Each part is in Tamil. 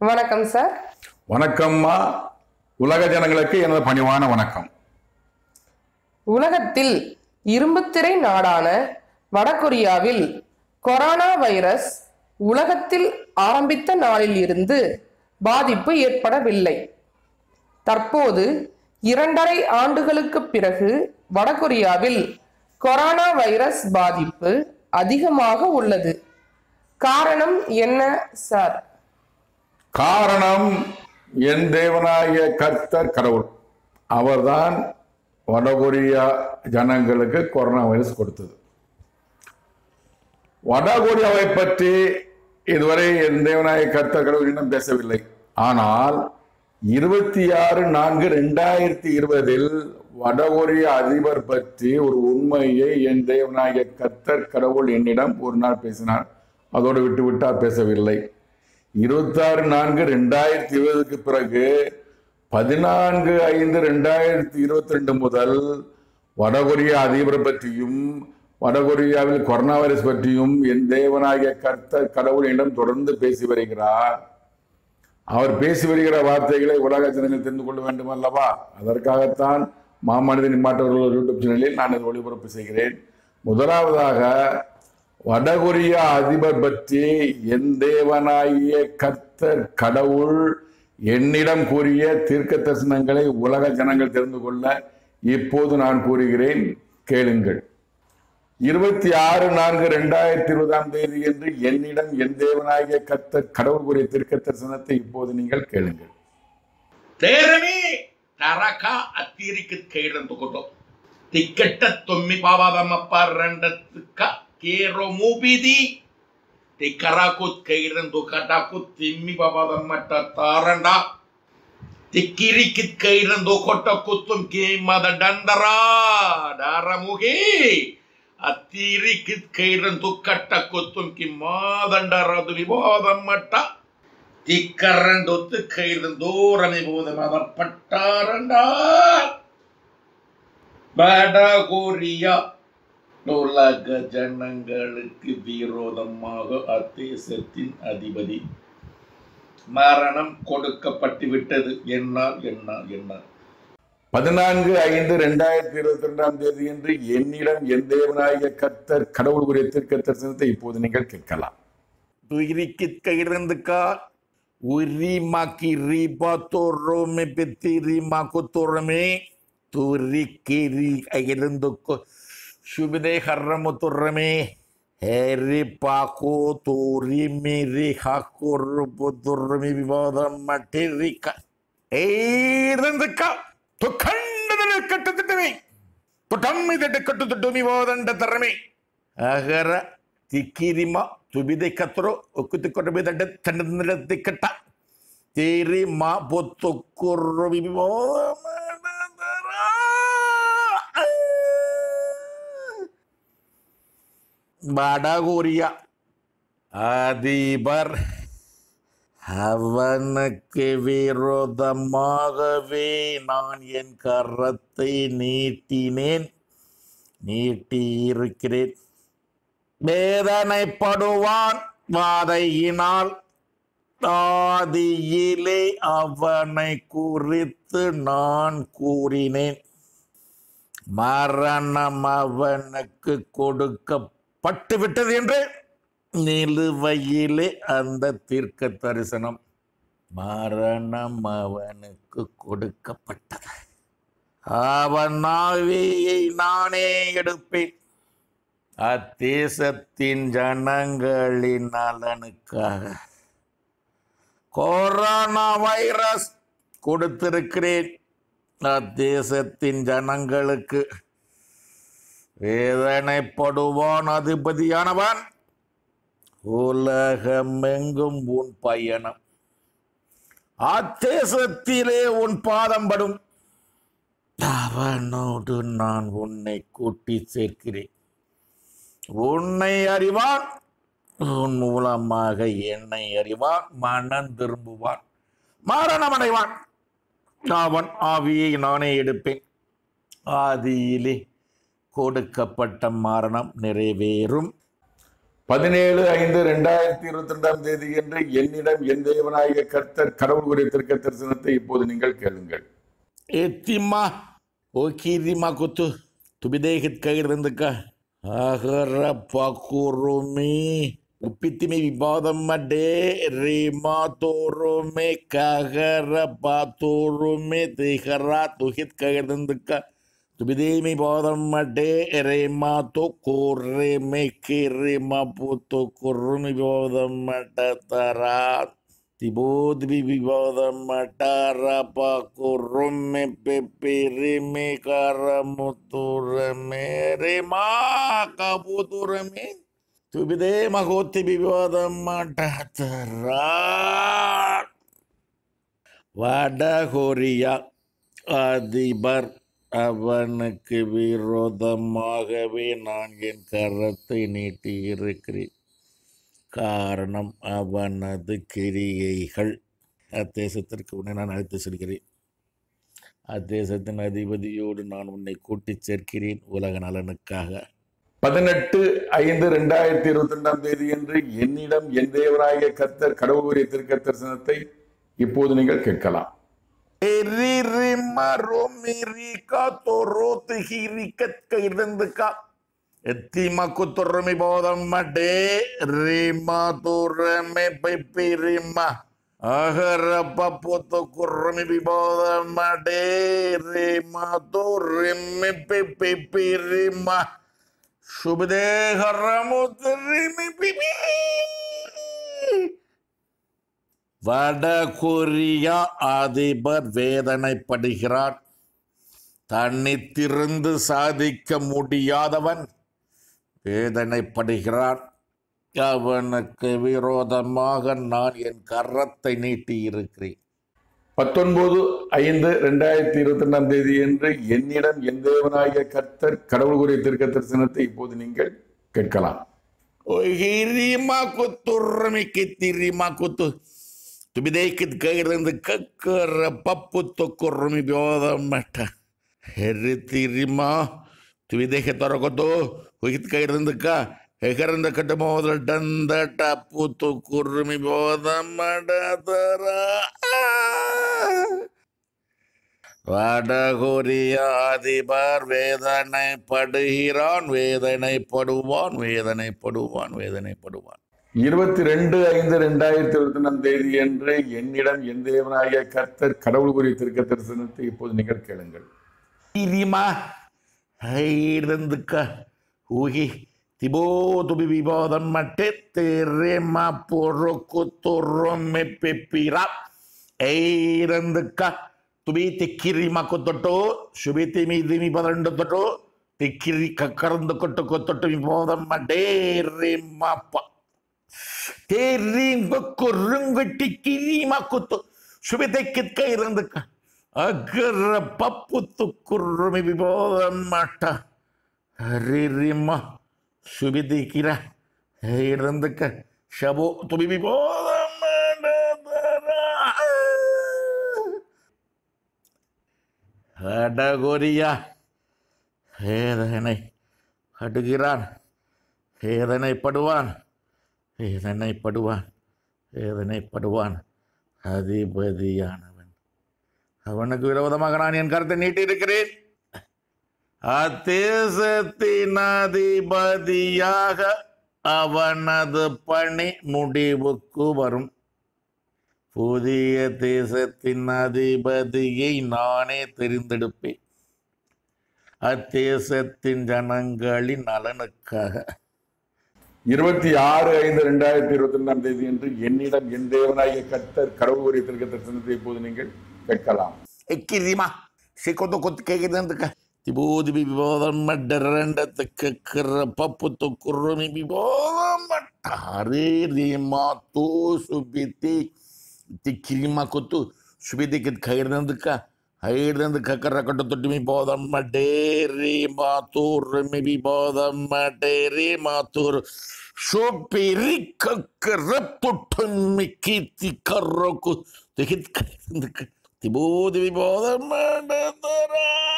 வணக்கம் சார் வணக்கம்மா உலக ஜனங்களுக்கு எனது பணிவான வணக்கம் உலகத்தில் இரும்புத்திரை நாடான வடகொரியாவில் கொரோனா வைரஸ் உலகத்தில் ஆரம்பித்த நாளில் இருந்து பாதிப்பு ஏற்படவில்லை தற்போது இரண்டரை ஆண்டுகளுக்கு பிறகு வடகொரியாவில் கொரோனா வைரஸ் பாதிப்பு அதிகமாக உள்ளது காரணம் என்ன சார் காரணம் என் தேவனாகிய கர்த்தர் கடவுள் அவர்தான் வடகொரியா ஜனங்களுக்கு கொரோனா வைரஸ் கொடுத்தது வடகொரியாவை பற்றி இதுவரை என் தேவனாகிய கர்த்தர் கடவுள் இன்னும் பேசவில்லை ஆனால் இருபத்தி ஆறு நான்கு ரெண்டாயிரத்தி இருபதில் வடகொரிய அதிபர் பற்றி ஒரு உண்மையை என் தேவனாகிய கர்த்தர் கடவுள் என்னிடம் ஒரு நாள் பேசினார் அதோடு விட்டு விட்டார் பேசவில்லை இருபத்தாறு நான்கு ரெண்டாயிரத்தி இருபதுக்கு பிறகு பதினான்கு ஐந்து ரெண்டாயிரத்தி இருபத்தி ரெண்டு முதல் வடகொரிய அதிபர் பற்றியும் வடகொரியாவில் கொரோனா வைரஸ் பற்றியும் என் தேவனாகிய கர்த்தர் கடவுளிடம் தொடர்ந்து பேசி வருகிறார் அவர் பேசி வருகிற வார்த்தைகளை உலக ஜனங்கள் தெரிந்து கொள்ள வேண்டும் அல்லவா அதற்காகத்தான் மாமனிதன் மாற்றவர்கள் யூடியூப் சேனலில் நான் இதை ஒளிபரப்பு செய்கிறேன் முதலாவதாக வடகொரிய அதிபர் பற்றி என் தேவனாகிய கர்த்தர் கடவுள் என்னிடம் கூறிய தீர்க்க தரிசனங்களை உலக ஜனங்கள் தெரிந்து கொள்ள இப்போது நான் கூறுகிறேன் கேளுங்கள் இருபத்தி ஆறு நான்கு ரெண்டாயிரத்தி இருபதாம் தேதி என்று என்னிடம் என் தேவனாகிய கர்த்தர் கடவுள் கூறிய தீர்க்க தரிசனத்தை இப்போது நீங்கள் கேளுங்கள் ತೇರನೇ ತಾರಕ ಅತ್ತಿರಿಕ ಕೈರಂದುಕೊಟ್ಟು ತಿಕ್ಕಟ್ಟ ತೊಮ್ಮಿ ಪಾವಾದಮ್ಮಪ್ಪ ರಂಡತ್ಕ ಕೇರೋ ಮೂಬಿದಿ ತಿಕ್ಕರಾಕುತ್ ಕೈರಂದು ಕಟಾಕು ತಿಮ್ಮಿ ಪಾವಾದಮ್ಮಟ್ಟ ತಾರಂಡ ತಿಕ್ಕಿರಿಕಿತ್ ಕೈರಂದು ಕೊಟ್ಟ ಕುತ್ತುಂ ಕೇಮದ ಡಂಡರ ಡಾರ ಮುಗಿ ಅತ್ತಿರಿಕಿತ್ ಕೈರಂದು ಕಟ್ಟ ಕುತ್ತುಂ ಕಿ ಮಾದಂಡರದು ವಿವಾದಮ್ಮಟ್ಟ திக்கரண்டொத்து கயிறு தூரமை போது மதப்பட்டாரண்டா வடகொரியா உலக ஜனங்களுக்கு விரோதமாக அத்தேசத்தின் அதிபதி மரணம் கொடுக்கப்பட்டு விட்டது என்னால் என்னால் என்னால் பதினான்கு ஐந்து ரெண்டாயிரத்தி இருபத்தி ரெண்டாம் தேதி என்று என்னிடம் என் தேவனாகிய கர்த்தர் கடவுள் கூறிய தீர்க்க தரிசனத்தை இப்போது நீங்கள் கேட்கலாம் துயிரிக்கு கயிறுந்துக்கா உரிமாக்கி ரீபா தோறோமே பெத்தி ரீமாக்கு தோறமே துரிக்கிரி கயிறுந்துக்கோ சுபிதே ஹர்ரமு துறமே ஹேரி பாக்கோ தூரி மீறி ஹாக்குருப்பு துறமி விவாதம் மட்டிரிக்க ಏರಂದಕ್ಕ ತೊಖಂಡದ ಕಟ್ಟುತ್ತಿಟ್ಟವೆ ತೊಟಮ್ಮಿದಡ್ಡ ಕಟ್ಟುತ್ತಿಟ್ಟು ವಿವಾದಂಡ ತರಮೆ ಅಗರ ತಿಕ್ಕಿರಿಮ ತುಬಿದೆ ಕತ್ತರೋ ಒಕ್ಕುತಿ ಕೊಟ್ಟಬೆ ದಡ್ಡ ತಂಡದ ತಿಕ್ಕಟ್ಟ ತೇರಿ ಮಾ ಬೊತ್ತು ಕೊರ್ರು வடகொரியா அதிபர் அவனுக்கு விரோதமாகவே நான் என் கரத்தை நீட்டினேன் நீட்டியிருக்கிறேன் வேதனைப்படுவான் வாதையினால் ஆதியிலே அவனை குறித்து நான் கூறினேன் மரணம் அவனுக்கு கொடுக்கப்பட்டு விட்டது என்று நிலுவையிலே அந்த தீர்க்க தரிசனம் மரணம் அவனுக்கு கொடுக்கப்பட்டது அவன் ஆவியை நானே எடுப்பேன் அத்தேசத்தின் ஜனங்களின் நலனுக்காக கொரோனா வைரஸ் கொடுத்திருக்கிறேன் அத்தேசத்தின் ஜனங்களுக்கு வேதனைப்படுவான் அதிபதியானவன் உலகமெங்கும் உன் பயணம் அத்தேசத்திலே உன் பாதம் படும் அவனோடு நான் உன்னை கூட்டி சேர்க்கிறேன் உன்னை அறிவான் உன் மூலமாக என்னை அறிவான் மனம் திரும்புவான் மரணம் அடைவான் அவன் ஆவியை நானே எடுப்பேன் ஆதியிலே கொடுக்கப்பட்ட மரணம் நிறைவேறும் பதினேழு ஐந்து ரெண்டாயிரத்தி இருபத்தி ரெண்டாம் தேதி என்று என்னிடம் என் தேவனாகிய கர்த்தர் கடவுள் உரிய திருக்க தரிசனத்தை இப்போது நீங்கள் கேளுங்கள் Etima, o kirima kutu, tu bidehit kairandaka. Ahara pakurumi, upitimi vibadam made, rima torume, kahara paturume, tihara tuhit kairandaka. Tu bidemi badam made, rima to kurime, kirima puto kurumi badam matatarat. Tibod bibibodam matarapa kurume pepirime karamuturame rema kaputurame tubide magoti bibodam matatara வடகொரியா அதிபர் அவனுக்கு விரோதமாகவே நான் என் கரத்தை நீட்டி இருக்கிறேன் காரணம் அவனது கிரியைகள் அத்தேசத்திற்கு உன்னை நான் அழைத்து செல்கிறேன் அத்தேசத்தின் அதிபதியோடு நான் உன்னை கூட்டிச் சேர்க்கிறேன் உலக நலனுக்காக பதினெட்டு ஐந்து ரெண்டாயிரத்தி இருபத்தி ரெண்டாம் தேதி என்று என்னிடம் என் தேவனாகிய கர்த்தர் கடவுள் உரிய திருக்க தரிசனத்தை இப்போது நீங்கள் கேட்கலாம் Eririma romirika torot hirikat kairandaka. Etima kuturmi bodam made rima turame pepirima. Aharapa puto kurmi bibodam made rima turme pepirima. Shubde haramutrimi pipi. வடகொரியா அதிபர் வேதனைப்படுகிறார் தன்னித்திருந்து சாதிக்க முடியாதவன் வேதனைப்படுகிறான் அவனுக்கு விரோதமாக நான் என் கரத்தை நீட்டி இருக்கிறேன் பத்தொன்பது ஐந்து ரெண்டாயிரத்தி இருபத்தி ரெண்டாம் தேதி என்று என்னிடம் என் தேவனாகிய கர்த்தர் கடவுள் உரிய திருக்க தரிசனத்தை இப்போது நீங்கள் கேட்கலாம் Hirima kuturmi kitirima kutu. Tu bidekit kairand kakara papu to kurmi bioda mata. Heritirima. Tu bidekit tarakoto. Wikit kairand ka. Hekaranda katamoda danda tapu to kurmi bioda mata tara. வடகொரிய அதிபர் வேதனைப்படுகிறான் வேதனைப்படுவான் வேதனைப்படுவான் வேதனைப்படுவான் இருபத்தி ரெண்டு ஐந்து ரெண்டாயிரத்தி இருபத்தி ரெண்டாம் தேதி என்று என்னிடம் என் தேவனாகிய கர்த்தர் கடவுள் உரிய திருக்க தரிசனத்தை இப்போது நீங்கள் கேளுங்கள் Irima, ஐரந்துக்க ஊகி திபோ துபி விவாதம் மட்டே ரேமா பொறுக்கு துறமே பெப்பிரா ஐரந்துக்க துபி திக்கிரிமா கொத்தொட்டோ சுபித்தி மீதிமி பதண்டு தொட்டோ திக்கிரி கக்கறந்து கொட்டு கொத்தொட்டு விவாதம் மட்டே ரேமாப்பா தேரிங்க குறுங்குட்டி கிரிமா குத்து சுபிதைக்கிற்க இருந்துக்க அகர பப்புத்து குறுமி விபோதம் மாட்டா ஹரிரிமா சுபிதிக்கிற இருந்துக்க ஷபோ துபி விபோதம் அடகொரியா வேதனை அடுகிறான் வேதனைப்படுவான் வேதனைப்படுவான் வேதனைப்படுவான் அதிபதியானவன் அவனுக்கு விரோதமாக நான் என் கருத்தை நீட்டியிருக்கிறேன் அத்தேசத்தின் அதிபதியாக அவனது பணி முடிவுக்கு வரும் புதிய தேசத்தின் அதிபதியை நானே தெரிந்தெடுப்பேன் அத்தேசத்தின் ஜனங்களின் நலனுக்காக இருபத்தி ஆறு ஐந்து ரெண்டாயிரத்தி இருபத்தி ரெண்டாம் தேதி என்று என்னிடம் என் தேவனாகிய கர்த்தர் கடவுள் உரிய திருக்க தரிசனத்தை இப்போது நீங்கள் கேட்கலாம் Ekirima, secondo kotkegedandaka. Tibodi bibodam madarandatuka karapaputu kurumi bibodam matare rima to subiti. Tikirima kotu subiti kit kairandaka. Hairandaka karakata totimi bodam madere matur mi bodam madere matur. Sopiri kakaraputum mikiti karaku. Tikit kairandaka. திபோதி விபோதம்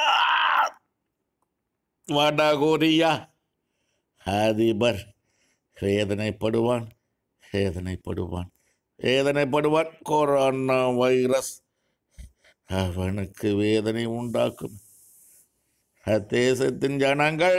வடகொரியா அதிபர் வேதனைப்படுவான் வேதனைப்படுவான் வேதனைப்படுவான் கொரோனா வைரஸ் அவனுக்கு வேதனை உண்டாக்கும் அத்தேசத்தின் ஜனங்கள்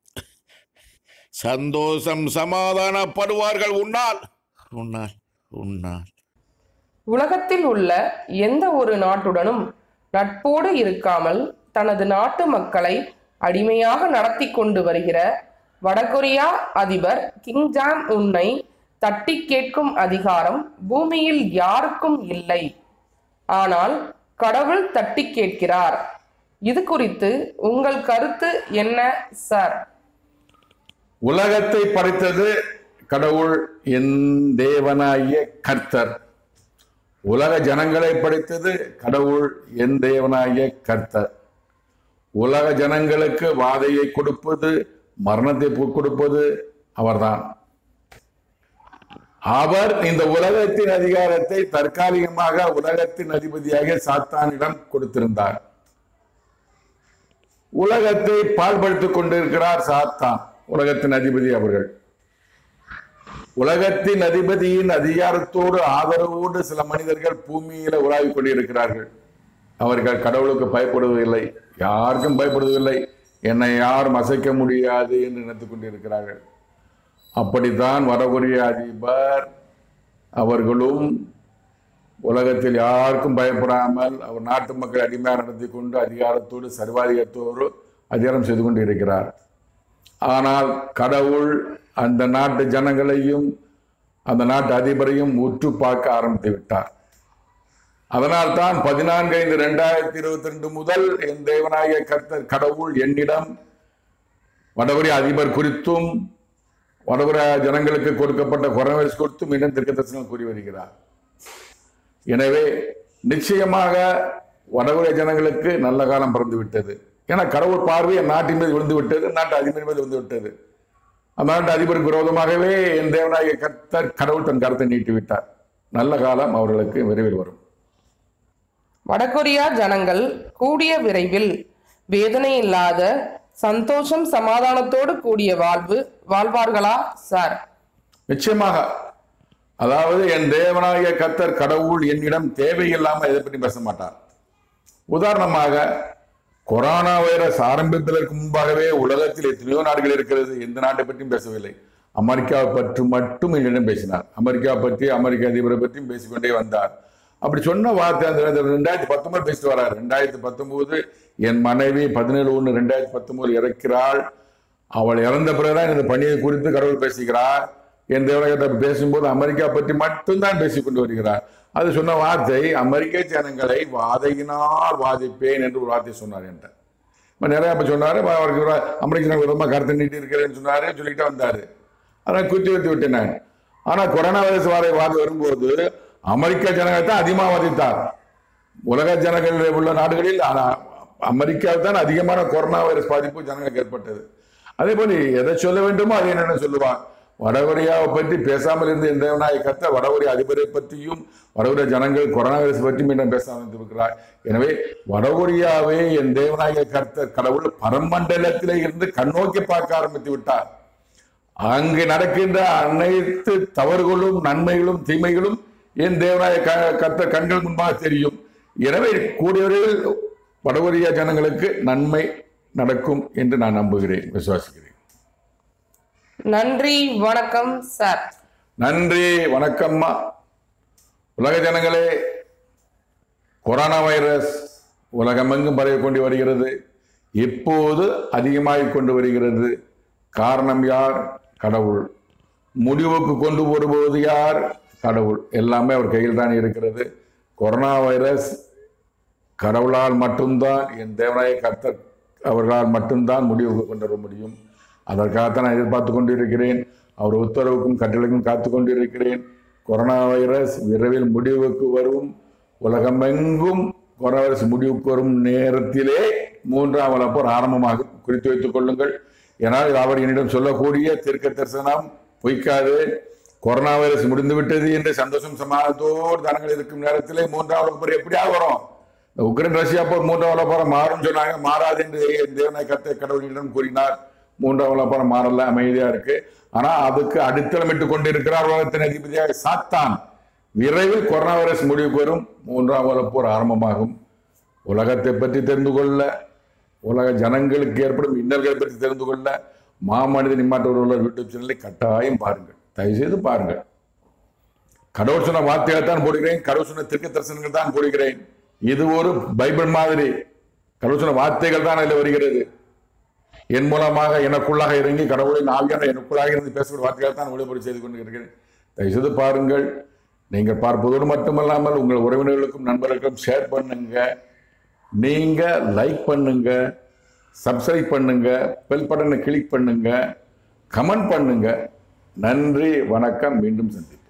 சந்தோஷம் சமாதானப்படுவார்கள் உன்னால் உன்னால் உன்னால் உலகத்தில் உள்ள எந்த ஒரு நாட்டுடனும் நட்போடு இருக்காமல் தனது நாட்டு மக்களை அடிமையாக நடத்தி கொண்டு வருகிற வடகொரியா அதிபர் கிங் ஜாம் உன்னை தட்டி கேட்கும் அதிகாரம் பூமியில் யாருக்கும் இல்லை ஆனால் கடவுள் தட்டி கேட்கிறார் இது குறித்து உங்கள் கருத்து என்ன சார் உலகத்தை படைத்தது கடவுள் என் தேவனாகிய கர்த்தர் உலக ஜனங்களை படைத்தது கடவுள் என் தேவனாகிய கர்த்தர் உலக ஜனங்களுக்கு வாதையை கொடுப்பது மரணத்தை கு- கொடுப்பது அவர்தான் அவர் இந்த உலகத்தின் அதிகாரத்தை தற்காலிகமாக உலகத்தின் அதிபதியாக சாத்தானிடம் கொடுத்திருந்தார் உலகத்தை பால்படுத்திக் கொண்டிருக்கிறார் சாத்தான் உலகத்தின் அதிபதி அவர்கள் உலகத்தின் அதிபதியின் அதிகாரத்தோடு ஆதரவோடு சில மனிதர்கள் பூமியில உலாவிக் கொண்டிருக்கிறார்கள் அவர்கள் கடவுளுக்கு பயப்படுவதில்லை யாருக்கும் பயப்படுவதில்லை என்னை யாரும் அசைக்க முடியாது என்று நினைத்துக் கொண்டிருக்கிறார்கள் அப்படித்தான் வடகொரிய அதிபர் அவர்களும் உலகத்தில் யாருக்கும் பயப்படாமல் அவர் நாட்டு மக்கள் அடிமையாக நடத்தி கொண்டு அதிகாரத்தோடு சர்வாதிகாரத்தோடு அதிகாரம் செய்து கொண்டு இருக்கிறார் ஆனால் கடவுள் அந்த நாட்டு ஜனங்களையும் அந்த நாட்டு அதிபரையும் உற்று பார்க்க ஆரம்பித்து விட்டார் அதனால் தான் பதினான்கு ஐந்து ரெண்டாயிரத்தி இருபத்தி ரெண்டு முதல் என் தேவனாகிய கர்த்தர் கடவுள் என்னிடம் வடவரி அதிபர் குறித்தும் வடவர ஜனங்களுக்கு கொடுக்கப்பட்ட கொரோனாவைரஸ் குறித்தும் இன்னும் திருக்க தரிசனம் கூறி வருகிறார் எனவே நிச்சயமாக வடவர ஜனங்களுக்கு நல்ல காலம் பிறந்து விட்டது ஏன்னா கடவுள் பார்வை என் நாட்டின் மீது விழுந்து விட்டது நாட்டு அதிபர் மீது விழுந்து விட்டது அந்த நாட்டு அதிபருக்கு விரோதமாகவே என் தேவனாகிய கர்த்தர் கடவுள் தன் கருத்தை நீட்டி விட்டார் நல்ல காலம் அவர்களுக்கு விரைவில் வரும் வடகொரியா ஜனங்கள் கூடிய விரைவில் வேதனை இல்லாத சந்தோஷம் சமாதானத்தோடு கூடிய வாழ்வு வாழ்வார்களா சார் நிச்சயமாக அதாவது என் தேவனாகிய கர்த்தர் கடவுள் என்னிடம் தேவையில்லாமல் எதை பற்றி பேச மாட்டார் உதாரணமாக கொரோனா வைரஸ் ஆரம்பிப்பதற்கு முன்பாகவே உலகத்தில் எத்தனையோ நாடுகள் இருக்கிறது எந்த நாட்டை பற்றியும் பேசவில்லை அமெரிக்காவை பற்றி மட்டும் என்னிடம் பேசினார் அமெரிக்கா பற்றி அமெரிக்க அதிபரை பற்றியும் பேசிக்கொண்டே வந்தார் அப்படி சொன்ன வார்த்தை அந்த ரெண்டாயிரத்தி பத்தொன்பது பேசிட்டு வரார் ரெண்டாயிரத்தி பத்தொன்பது என் மனைவி பதினேழு ஒன்று ரெண்டாயிரத்தி பத்தொன்பது இறக்கிறாள் அவள் இறந்த பிறகுதான் இந்த பணியை குறித்து கடவுள் பேசுகிறார் என் தேவனகத்தை பேசும்போது அமெரிக்கா பற்றி மட்டும்தான் பேசிக் கொண்டு வருகிறார் அது சொன்ன வார்த்தை அமெரிக்க ஜனங்களை வாதையினால் வாதிப்பேன் என்று ஒரு வார்த்தை சொன்னார் என்ற இப்ப நிறைய அப்ப சொன்னாரு அப்ப அவருக்கு ஒரு அமெரிக்க ஜனங்கள் விதமா கருத்து நீட்டி இருக்கிறேன்னு சொன்னாரு சொல்லிட்டு வந்தாரு அதான் குத்தி வைத்து விட்டேன் நான் ஆனா கொரோனா வைரஸ் வாதை வாதி வரும்போது அமெரிக்க ஜனங்களை தான் அதிகமாக வாதித்தார் உலக ஜனங்கள் உள்ள நாடுகளில் ஆனா அமெரிக்காவில் தான் அதிகமான கொரோனா வைரஸ் பாதிப்பு ஜனங்களுக்கு ஏற்பட்டது அதே போல எதை சொல்ல வேண்டுமோ அதை என்னென்ன சொல்லுவான் வடகொரியாவை பற்றி பேசாமல் இருந்த என் தேவனாய கத்த வடகொரிய அதிபரை பற்றியும் வடகொரிய ஜனங்கள் கொரோனா வைரஸ் பற்றியும் இன்னும் பேசாமல் இருக்கிறார் எனவே வடகொரியாவை என் தேவனாய கர்த்த கடவுள் பரமண்டலத்திலே இருந்து கண்ணோக்கி பார்க்க ஆரம்பித்து விட்டார் அங்கு நடக்கின்ற அனைத்து தவறுகளும் நன்மைகளும் தீமைகளும் என் தேவனாய க- கர்த்தர் கண்கள் முன்பாக தெரியும் எனவே கூடியவரையில் வடகொரியா ஜனங்களுக்கு நன்மை நடக்கும் என்று நான் நம்புகிறேன் விசுவாசிக்கிறேன் நன்றி வணக்கம் சார் நன்றி வணக்கம்மா உலக ஜனங்களே கொரோனா வைரஸ் உலகமெங்கும் பரவி கொண்டு வருகிறது இப்போது அதிகமாகிக் கொண்டு வருகிறது காரணம் யார் கடவுள் முடிவுக்கு கொண்டு வருவது யார் கடவுள் எல்லாமே அவர் கையில் தான் இருக்கிறது கொரோனா வைரஸ் கடவுளால் மட்டும்தான் என் தேவனாய கர்த்தர் அவர்களால் மட்டும்தான் முடிவுக்கு கொண்டு வர முடியும் அதற்காகத்தான் நான் எதிர்பார்த்து கொண்டிருக்கிறேன் அவர் உத்தரவுக்கும் கட்டளைக்கும் காத்து கொண்டிருக்கிறேன் கொரோனா வைரஸ் விரைவில் முடிவுக்கு வரும் உலகமெங்கும் கொரோனா வைரஸ் முடிவுக்கு வரும் நேரத்திலே மூன்றாம் வளப்போர் ஆரம்பமாக குறித்து வைத்துக் கொள்ளுங்கள் ஏனால் இது அவர் என்னிடம் சொல்லக்கூடிய தீர்க்க தரிசனம் பொய்க்காது கொரோனா வைரஸ் முடிந்து விட்டது என்று சந்தோஷம் சமாதானத்தோடு தானங்கள் இருக்கும் நேரத்திலே மூன்றாம் உலகப் போர் எப்படியா வரும் இந்த உக்ரைன் ரஷ்யா போர் மூன்றாம் உலகப் போர் மாறும் சொன்னாங்க மாறாது என்று தேவனாய் கத்த கடவுளிடம் கூறினார் மூன்றாம் உலகம் மாறல அமைதியா இருக்கு ஆனா அதுக்கு அடித்தளமிட்டு கொண்டிருக்கிறார் உலகத்தின் அதிபதியாக சாத்தான் விரைவில் கொரோனா வைரஸ் முடிவுக்கு வரும் மூன்றாம் உலகப் போர் ஆரம்பமாகும் உலகத்தை பற்றி தெரிந்து கொள்ள உலக ஜனங்களுக்கு ஏற்படும் இன்னல்களை பற்றி தெரிந்து கொள்ள மாமனித நிம்மாட்ட உள்ள யூடியூப் சேனலை கட்டாயம் பாருங்கள் தயவுசெய்து பாருங்கள் கடவுள் சொன்ன வார்த்தைகளை தான் போடுகிறேன் கடவுள் சொன்ன திருக்க தரிசனங்கள் தான் போடுகிறேன் இது ஒரு பைபிள் மாதிரி கடவுள் சொன்ன வார்த்தைகள் தான் அதில் வருகிறது என் மூலமாக எனக்குள்ளாக இறங்கி கடவுளின் ஆவியான எனக்குள்ளாக இருந்து பேசக்கூடிய வார்த்தைகள் தான் ஒளிபரப்பு செய்து கொண்டு இருக்கிறேன் தயவுசெய்து பாருங்கள் நீங்கள் பார்ப்பதோடு மட்டுமல்லாமல் உங்கள் உறவினர்களுக்கும் நண்பர்களுக்கும் ஷேர் பண்ணுங்க நீங்க லைக் பண்ணுங்க சப்ஸ்கிரைப் பண்ணுங்க பெல் பட்டனை கிளிக் பண்ணுங்க கமெண்ட் பண்ணுங்க நன்றி வணக்கம் மீண்டும் சந்திப்போம்